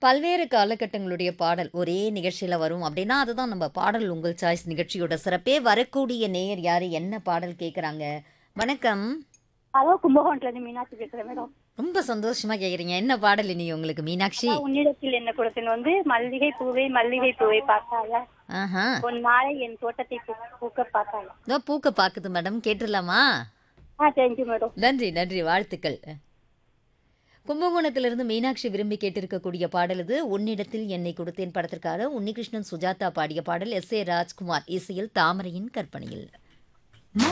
பல்வேறு காலகட்டங்களுடைய பாடல் ஒரே நிகழ்ச்சியில வரும் அப்படின்னா, அதுதான் நம்ம பாடல் உங்கள் சாய்ஸ் நிகழ்ச்சியோட சிறப்பே. வரக்கூடிய நேயர் யாரு? என்ன பாடல் கேட்குறாங்க? வணக்கம். ஹலோ கும்பகோணத்துலேருந்து மீனாட்சி பேசுகிறேன் மேடம் ரொம்ப சந்தோஷமா கேட்குறீங்க. என்ன பாடல் இனி உங்களுக்கு மீனாட்சி? அதான் உன்னிடத்தில் என்ன கொடுத்தேன் வந்து மல்லிகை பூவே மல்லிகை பூவை பார்த்தால ஆஹா. உன் மாலை என் தோட்டத்தை பூ பூக்க பார்த்தால இதோ பூக்க பாக்குது மேடம். கேட்டுடலாமா? ஆ தேங்க்யூ மேடம் நன்றி, நன்றி. வாழ்த்துக்கள். கும்பகோணத்திலிருந்து மீனாட்சி விரும்பி கேட்டிருக்கக்கூடிய பாடல் இது. உன்னிடத்தில் என்னை கொடுத்தேன் படத்திற்காக உன்னிகிருஷ்ணன், சுஜாதா பாடிய பாடல். எஸ். ஏ. ராஜ்குமார் இசையில் தாமரையின் கற்பனையில்.